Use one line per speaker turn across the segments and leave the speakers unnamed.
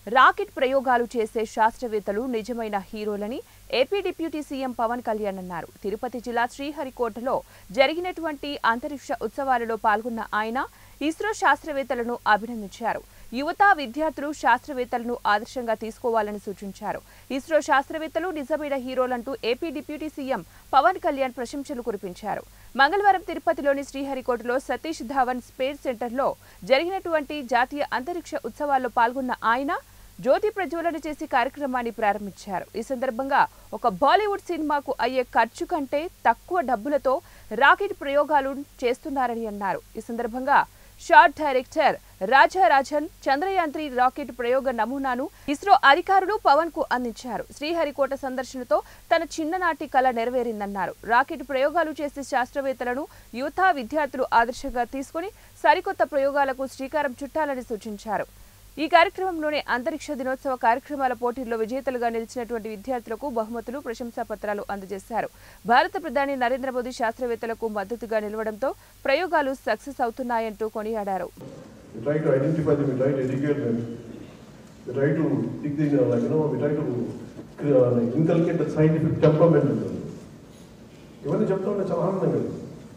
Rocket ప్రయోగాలు చేసే శాస్త్రవేత్తలు నిజమైన హీరోలని AP deputy CM Pawan Kalyan అన్నారు తిరుపతి జిల్లా శ్రీహరికోటలో జరిగినటువంటి అంతరిక్ష ఉత్సవాలలో పాల్గొన్న ఆయన ఇస్రో శాస్త్రవేత్తలను అభినందించారు యువత విద్యార్థులు శాస్త్రవేత్తలను ఆదర్శంగా తీసుకోవాలని సూచించారు ఇస్రో శాస్త్రవేత్తలు నిజమైన హీరోలంటూ AP deputy CM Pawan Kalyan ప్రశంసలు కురిపించారు మంగళవారం తిరుపతిలోని శ్రీహరికోటలో సతీష్ ధావన్ స్పేస్ సెంటర్లో జరిగినటువంటి జాతీయ అంతరిక్ష ఉత్సవాల్లో పాల్గొన్న ఆయన జ్యోతి ప్రజ్వలన చేసి కార్యక్రమాన్ని ప్రారంభించారు ఈ సందర్భంగా ఒక బాలీవుడ్ సినిమాకు అయ్యే ఖర్చు కంటే తక్కువ డబ్బులతో రాకెట్ ప్రయోగాలు చేస్తున్నారని అన్నారు ఈ సందర్భంగా SHAR director Raja Rajan Chandrayaan three rocket ప్రయోగ నమూనాను ఇస్రో అధికారులు పవన్ కు అందించారు శ్రీహరికోట సందర్శనతో తన చిన్ననాటి కళ నెరవేరిందన్నారు రాకెట్ ప్రయోగాలు చేసే శాస్త్రవేత్తలను యువత విద్యార్థులు ఆదర్శంగా తీసుకుని సరికొత్త ప్రయోగాలకు శ్రీకారం చుట్టాలని సూచించారు ఈ కార్యక్రమంలోనే అంతరిక్ష దినోత్సవ కార్యక్రమాల పోటీల్లో విజేతలుగా నిలిచినటువంటి విద్యార్థులకు బహుమతులు ప్రశంసా పత్రాలు అందజేశారు భారత ప్రధాని నరేంద్ర మోదీ శాస్త్రవేత్తలకు మద్దతుగా నిలవడంతో ప్రయోగాలు సక్సెస్ అవుతున్నాయంటూ కొనియాడారు
We try to identify them, we try to educate them. We try to think the, uh, like, you know, we try to uh, like, inculcate the scientific temperament in them. ఇవన్నీ చెప్తా ఉంటే చాలా ఆనందంగా ఉంది.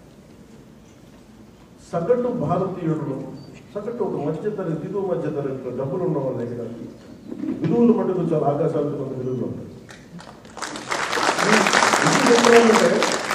సగటు భారతీయుడు సగటు ఒక మధ్య తరగతి దిగువ మధ్య తరగతిలో డబ్బులు ఉన్న వాళ్ళ దగ్గర విలువలు మటుకు చాలా ఆకాశాలతో కొంత విలువలు ఉంటాయి ఈ ఎందుకు చెప్తున్నానంటే,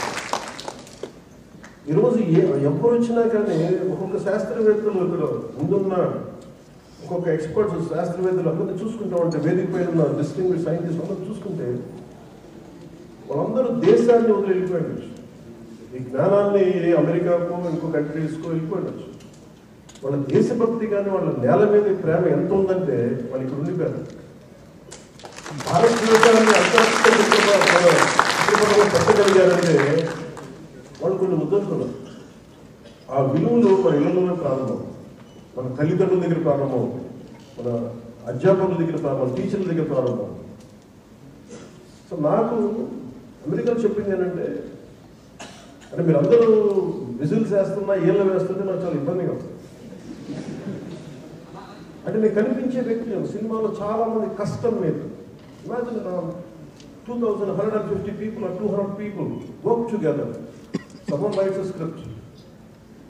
ఈరోజు ఏ ఎవరు వచ్చినా కానీ ఒక్కొక్క శాస్త్రవేత్తలు ఇక్కడ ముందున్న ఒక్కొక్క ఎక్స్పర్ట్స్ శాస్త్రవేత్తలు అందరినీ చూసుకుంటా ఉంటే వేదిక పైన ఉన్న డిస్టింగ్విష్ సైంటిస్ట్ అందరూ చూసుకుంటే వాళ్ళందరూ దేశాన్ని వదిలి వెళ్ళిపోయిండొచ్చు ఈ జ్ఞానాన్ని అమెరికాకో ఇంకో కంట్రీస్కో వెళ్ళిపోయిండొచ్చు వాళ్ళ దేశభక్తి కానీ వాళ్ళ నేల మీద ప్రేమ ఎంత ఉందంటే వాళ్ళు ఇక్కడ ఉండిపోయారు భారతదేశాన్ని అంతర్గతంగా పెట్టగలిగారంటే వాళ్ళు కొన్ని ఉద్దేశాలు ఆ విలువలు మన ఇళ్లలోనే ప్రారంభం మన తల్లిదండ్రుల దగ్గర ప్రారంభం మన అధ్యాపకుల దగ్గర ప్రారంభం టీచర్ల దగ్గర ప్రారంభం సో నాకు అమెరికాలో చెప్పింది ఏంటంటే అంటే మీరు అందరూ విజిల్స్ వేస్తున్నా ఏళ్ళ వేస్తుంటే నాకు చాలా ఇబ్బందిగా ఉంది అంటే నేను కనిపించే వ్యక్తి నేను సినిమాలో చాలా మంది కష్టం మీద imagine two thousand hundred and fifty people or two hundred people work together some writes script